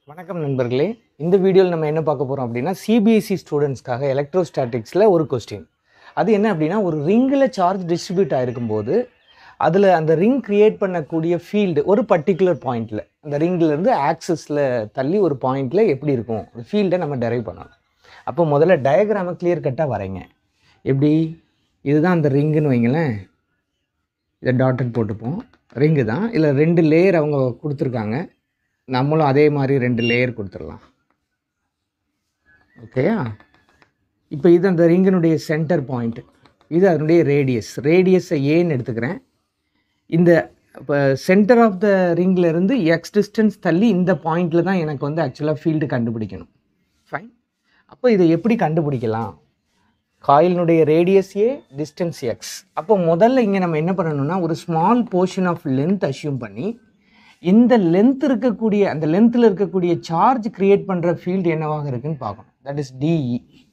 வணக்கம் நண்பர்களே இந்த வீடியோவில் நம்ம என்ன பார்க்க போகிறோம் அப்படின்னா சிபிஎஸ்சி ஸ்டூடெண்ட்ஸ்க்காக எலக்ட்ரோஸ்டாட்டிக்ஸில் ஒரு கொஸ்டின் அது என்ன அப்படின்னா ஒரு ரிங்கில் சார்ஜ் டிஸ்ட்ரிபியூட் ஆகிருக்கும்போது அதில் அந்த ரிங் கிரியேட் பண்ணக்கூடிய ஃபீல்டு ஒரு பர்டிகுலர் பாயிண்டில் அந்த ரிங்லேருந்து ஆக்சஸில் தள்ளி ஒரு பாயிண்டில் எப்படி இருக்கும் அந்த ஃபீல்டை நம்ம டெரைவ் பண்ணணும் அப்போ முதல்ல டயக்ராமை கிளியர் கட்டாக வரைங்க எப்படி இதுதான் அந்த ரிங்குன்னு வைங்களேன் இதை டாட்டட் போட்டுப்போம் ரிங்கு தான் இல்லை ரெண்டு லேயர் அவங்க கொடுத்துருக்காங்க நம்மளும் அதே மாதிரி ரெண்டு லேயர் கொடுத்துடலாம் ஓகேயா இப்போ இது அந்த ரிங்கினுடைய சென்டர் பாயிண்ட் இது அதனுடைய ரேடியஸ் ரேடியஸை ஏன்னு எடுத்துக்கிறேன் இந்த இப்போ சென்டர் ஆஃப் த ரிங்கிலேருந்து எக்ஸ் டிஸ்டன்ஸ் தள்ளி இந்த பாயிண்டில் தான் எனக்கு வந்து ஆக்சுவலாக ஃபீல்டு கண்டுபிடிக்கணும் ஃபைன் அப்போ இதை எப்படி கண்டுபிடிக்கலாம் காயிலினுடைய ரேடியஸ் ஏ டிஸ்டன்ஸ் எக்ஸ் அப்போ முதல்ல இங்கே நம்ம என்ன பண்ணணும்னா ஒரு small portion of length assume பண்ணி இந்த லென்த் இருக்கக்கூடிய அந்த லென்த்தில் இருக்கக்கூடிய சார்ஜ் கிரியேட் பண்ணுற ஃபீல்டு என்னவாக இருக்குன்னு பார்க்கணும் தட் இஸ் டிஇ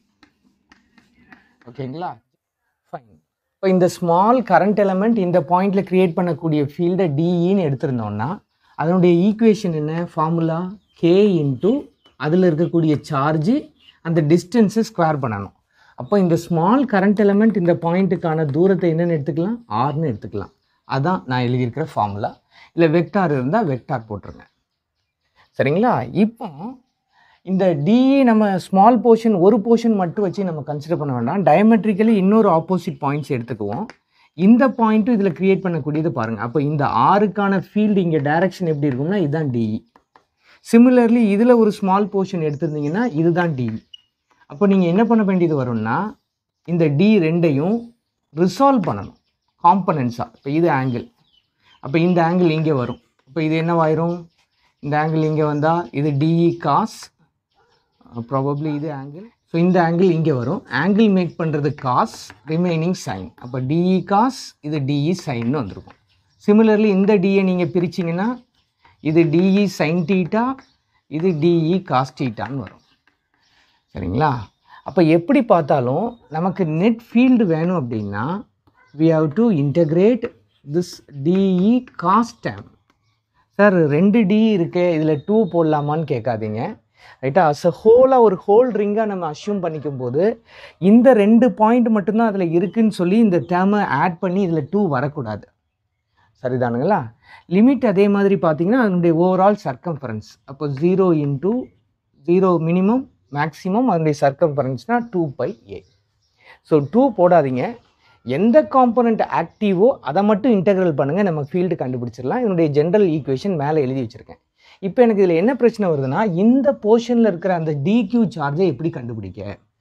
ஓகேங்களா ஃபைன் இப்போ இந்த ஸ்மால் கரண்ட் எலமெண்ட் இந்த பாயிண்டில் கிரியேட் பண்ணக்கூடிய ஃபீல்டை டிஇன்னு எடுத்திருந்தோம்னா அதனுடைய ஈக்குவேஷன் என்ன ஃபார்முலா கே இன்ட்டு அதில் இருக்கக்கூடிய சார்ஜு அந்த டிஸ்டன்ஸை ஸ்கொயர் பண்ணணும் அப்போ இந்த ஸ்மால் கரண்ட் எலமெண்ட் இந்த பாயிண்ட்டுக்கான தூரத்தை என்னென்னு எடுத்துக்கலாம் ஆர்னு எடுத்துக்கலாம் அதான் நான் எழுதியிருக்கிற ஃபார்முலா இல்லை வெக்டார் இருந்தால் வெக்டார் போட்டுருங்க சரிங்களா இப்போ இந்த டிஇ நம்ம ஸ்மால் போர்ஷன் ஒரு போர்ஷன் மட்டும் வச்சு நம்ம கன்சிடர் பண்ண வேண்டாம் டயமெட்ரிக்கலி இன்னொரு ஆப்போசிட் பாயிண்ட்ஸ் எடுத்துக்குவோம் இந்த பாயிண்ட்டும் இதில் கிரியேட் பண்ணக்கூடியது பாருங்கள் அப்போ இந்த ஆறுக்கான ஃபீல்டு இங்கே டைரக்ஷன் எப்படி இருக்கும்னா இதுதான் டிஇ சிமிலர்லி இதில் ஒரு ஸ்மால் போர்ஷன் எடுத்திருந்தீங்கன்னா இதுதான் டிஇ அப்போ நீங்கள் என்ன பண்ண வேண்டியது வரும்னா இந்த டி ரெண்டையும் ரிசால்வ் பண்ணணும் காம்பனன்ஸாக இப்போ இது ஆங்கிள் அப்போ இந்த ஆங்கிள் இங்கே வரும் அப்போ இது என்னவாயிரும் இந்த ஆங்கிள் இங்கே வந்தால் இது டிஇ காஸ் ப்ராபப்ளி இது ஆங்கிள் ஸோ இந்த ஆங்கிள் இங்கே வரும் ஆங்கிள் மேக் பண்ணுறது காஸ் ரிமைனிங் சைன் அப்போ டிஇ காஸ் இது டிஇ சைன்னு வந்திருக்கும் சிமிலர்லி இந்த டியை நீங்கள் பிரிச்சிங்கன்னா இது டிஇ சைன் டீட்டா இது டிஇ காஸ் டீட்டான்னு வரும் சரிங்களா அப்போ எப்படி பார்த்தாலும் நமக்கு நெட் ஃபீல்டு வேணும் அப்படின்னா we have to integrate this DE cos theta sir ரெண்டு டி இருக்கு இதில் டூ போடலாமான்னு கேட்காதீங்க ரைட்டா அஸ் அ ஹோலாக ஒரு ஹோல் ரிங்காக நம்ம அஷ்யூம் பண்ணிக்கும் போது இந்த ரெண்டு பாயிண்ட் மட்டும்தான் அதில் இருக்குன்னு சொல்லி இந்த டேர்மை ஆட் பண்ணி இதில் டூ வரக்கூடாது சரிதானுங்களா லிமிட் அதே மாதிரி பார்த்தீங்கன்னா அதனுடைய ஓவரால் சர்க்கம்ஃபரன்ஸ் அப்போ zero into zero minimum maximum அதனுடைய சர்க்கம்ஃபரன்ஸ்னால் two pi A so two போடாதீங்க எந்த காம்பனண்ட் ஆக்டிவோ அதை மட்டும் இன்டெக்ரல் பண்ணுங்கள் நம்ம ஃபீல்டு கண்டுபிடிச்சிடலாம் இதனுடைய ஜென்ரல் ஈக்குவேஷன் மேலே எழுதி வச்சுருக்கேன் இப்போ எனக்கு இதில் என்ன பிரச்சனை வருதுன்னா இந்த போர்ஷனில் இருக்கிற அந்த டிக்யூ சார்ஜை எப்படி கண்டுபிடிக்க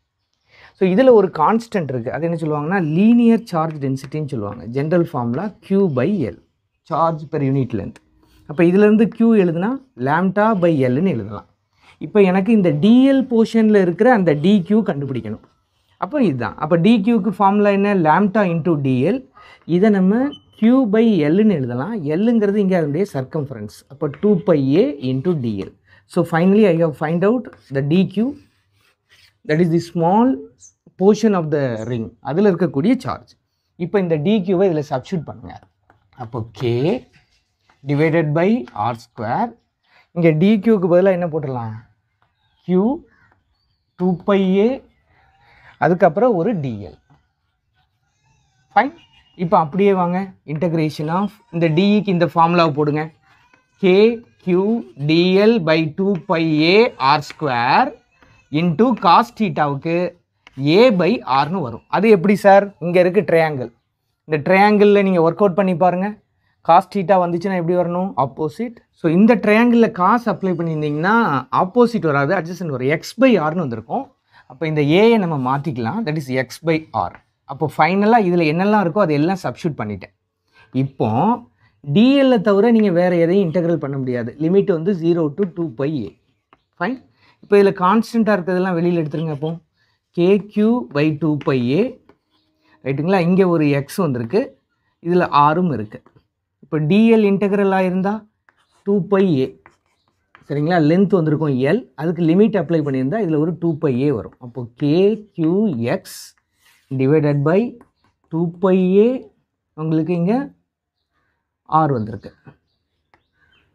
ஸோ இதில் ஒரு கான்ஸ்டன்ட் இருக்குது அது என்ன சொல்லுவாங்கன்னா லீனியர் சார்ஜ் டென்சிட்டின்னு சொல்லுவாங்க general formula Q by L charge per unit length அப்போ இதிலேருந்து க்யூ எழுதுனா லேம்டா பை எல்னு எழுதலாம் இப்போ எனக்கு இந்த டிஎல் போர்ஷனில் இருக்கிற அந்த டிக்யூ கண்டுபிடிக்கணும் அப்போ இதுதான் அப்போ டிக்யூக்கு ஃபார்முலா என்ன லேம்டா இன்டூ டிஎல் இதை நம்ம க்யூ பை எல்லுன்னு எழுதலாம் எல்லுங்கிறது இங்கே அதனுடைய சர்க்கம்ஃபரன்ஸ் அப்போ two pi A into DL so finally I have find out the DQ that is the small portion of the ring அதில் இருக்கக்கூடிய சார்ஜ் இப்போ இந்த டிக்யூவை இதில் சப்ஸ்டியூட் பண்ணுங்கள் அப்போ K divided by R square இங்கே டிக்யூக்கு பதிலாக என்ன போட்டுடலாம் க்யூ டூ பை ஏ அதுக்கப்புறம் ஒரு டிஎல் ஃபைன் இப்போ அப்படியே வாங்க இன்டகிரேஷன் ஆஃப் இந்த டிஇக்கு இந்த ஃபார்முலாவை போடுங்க K Q DL by two pi A R square into cos டீட்டாவுக்கு ஏ பை ஆர்னு வரும் அது எப்படி சார் இங்கே இருக்குது ட்ரையாங்கிள் இந்த ட்ரையாங்கிளில் நீங்கள் ஒர்க் அவுட் பண்ணி பாருங்கள் காஸ் டீட்டா வந்துச்சுன்னா எப்படி வரணும் ஆப்போசிட் ஸோ இந்த ட்ரையாங்கிளில் காஸ் அப்ளை பண்ணியிருந்தீங்கன்னா ஆப்போசிட் வராது அட்ஜஸ்ட் வரும் எக்ஸ் பை ஆர்னு வந்திருக்கும் அப்போ இந்த ஏயை நம்ம மாற்றிக்கலாம் that is X by R அப்போ ஃபைனலாக இதில் என்னெல்லாம் இருக்கோ அதெல்லாம் சப்ஸ்டியூட் பண்ணிட்டேன் இப்போ டிஎல்ல தவிர நீங்கள் வேறு எதையும் இன்டெக்ரல் பண்ண முடியாது லிமிட் வந்து zero to two pi A fine இப்போ இதில் கான்ஸ்டண்ட்டாக இருக்கிறதெல்லாம் வெளியில் எடுத்துருங்க அப்போ K Q by two pi A ரைட்டுங்களா இங்கே ஒரு எக்ஸ் வந்திருக்கு இதில் ஆரும் இருக்குது இப்போ டிஎல் இன்டெக்ரலாக இருந்தால் டூ பை ஏ சரிங்களா லென்த் வந்திருக்கும் எல் அதுக்கு லிமிட் அப்ளை பண்ணியிருந்தால் இதில் ஒரு டூ பை ஏ வரும் அப்போது K Q X divided by two pi A உங்களுக்கு இங்கே ஆர் வந்திருக்கு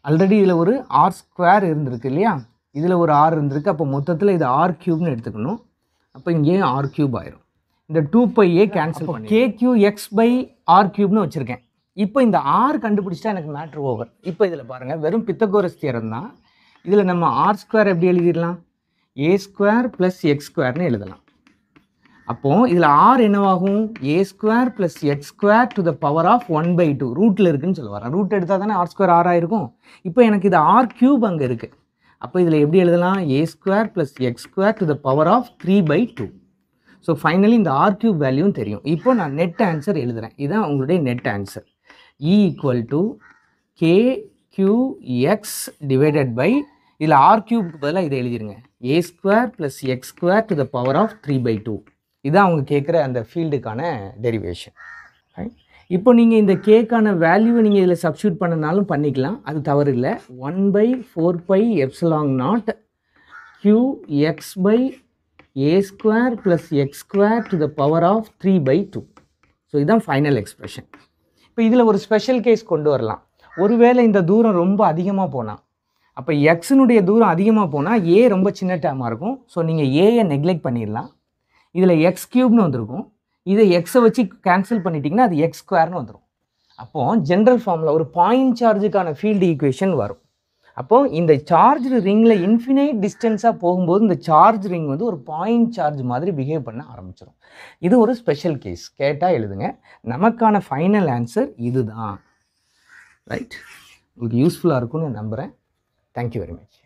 ஆல்ரெடி இதில் ஒரு ஆர் ஸ்கொயர் இருந்திருக்கு இல்லையா இதில் ஒரு ஆர் இருந்திருக்கு அப்போ மொத்தத்தில் இது ஆர் க்யூப்னு எடுத்துக்கணும் அப்போ இங்கேயும் ஆர் க்யூப் ஆயிரும் இந்த டூ பையே கேன்சல் பண்ணி K Q X by R க்யூப்னு வச்சுருக்கேன் இப்போ இந்த ஆர் கண்டுபிடிச்சிட்டா எனக்கு மேட்ரு ஓவர் இப்போ இதில் பாருங்கள் வெறும் பித்தகோரஸ் தியரம் தான் இதில் நம்ம ஆர் ஸ்கொயர் எப்படி எழுதிடலாம் ஏ ஸ்கொயர் ப்ளஸ் எக்ஸ் ஸ்கொயர்னு எழுதலாம் அப்போது இதில் ஆர் என்னவாகும் A square plus X square to the power of one by two ரூட்டில் இருக்குன்னு சொல்ல வரேன் ரூட் எடுத்தால் தானே ஆர் ஸ்கொயர் ஆர் ஆயிருக்கும் இப்போ எனக்கு இது ஆர் க்யூப் அங்கே இருக்குது அப்போ இதில் எப்படி எழுதலாம் A square plus X square to the power of three by two so finally இந்த ஆர் க்யூப் வேல்யூவும் தெரியும் இப்போ நான் நெட் ஆன்சர் எழுதுகிறேன் இதுதான் உங்களுடைய net answer E equal to K Q X divided by இதில் ஆர் க்யூப்க்கு பதிலாக இதை எழுதிருங்க A square plus X square to the power of three by two இதான் அவங்க கேட்குற அந்த ஃபீல்டுக்கான டெரிவேஷன் ரைட் இப்போ நீங்கள் இந்த கேக்கான வேல்யூவை நீங்கள் இதில் சப்ஸ்டியூட் பண்ணனாலும் பண்ணிக்கலாம் அது தவறு இல்லை one by four pi epsilon naught Q X by A square plus X square to the power of three by two so இதுதான் ஃபைனல் எக்ஸ்பிரஷன் இப்போ இதில் ஒரு ஸ்பெஷல் கேஸ் கொண்டு வரலாம் ஒருவேளை இந்த தூரம் ரொம்ப அதிகமாக போனால் அப்போ எக்ஸினுடைய தூரம் அதிகமாக போனால் ஏ ரொம்ப சின்ன டேமாக இருக்கும் ஸோ நீங்கள் ஏயை நெக்லெக்ட் பண்ணிடலாம் இதில் எக்ஸ் க்யூப்னு வந்திருக்கும் இதை எக்ஸை வச்சு கேன்சல் பண்ணிட்டீங்கன்னா அது எக்ஸ் ஸ்கொயர்னு வந்துடும் அப்போது ஜென்ரல் ஃபார்மில் ஒரு பாயிண்ட் சார்ஜுக்கான ஃபீல்டு ஈக்குவேஷன் வரும் அப்போது இந்த சார்ஜ் ரிங்கில் இன்ஃபினைட் டிஸ்டன்ஸாக போகும்போது இந்த சார்ஜ் ரிங் வந்து ஒரு பாயிண்ட் சார்ஜ் மாதிரி பிஹேவ் பண்ண ஆரம்பிச்சிடும் இது ஒரு ஸ்பெஷல் கேஸ் கேட்டால் எழுதுங்க நமக்கான ஃபைனல் ஆன்சர் இதுதான் ரைட் உங்களுக்கு யூஸ்ஃபுல்லாக இருக்கும்னு நம்புகிறேன் தேங்க்யூ வெரி மச்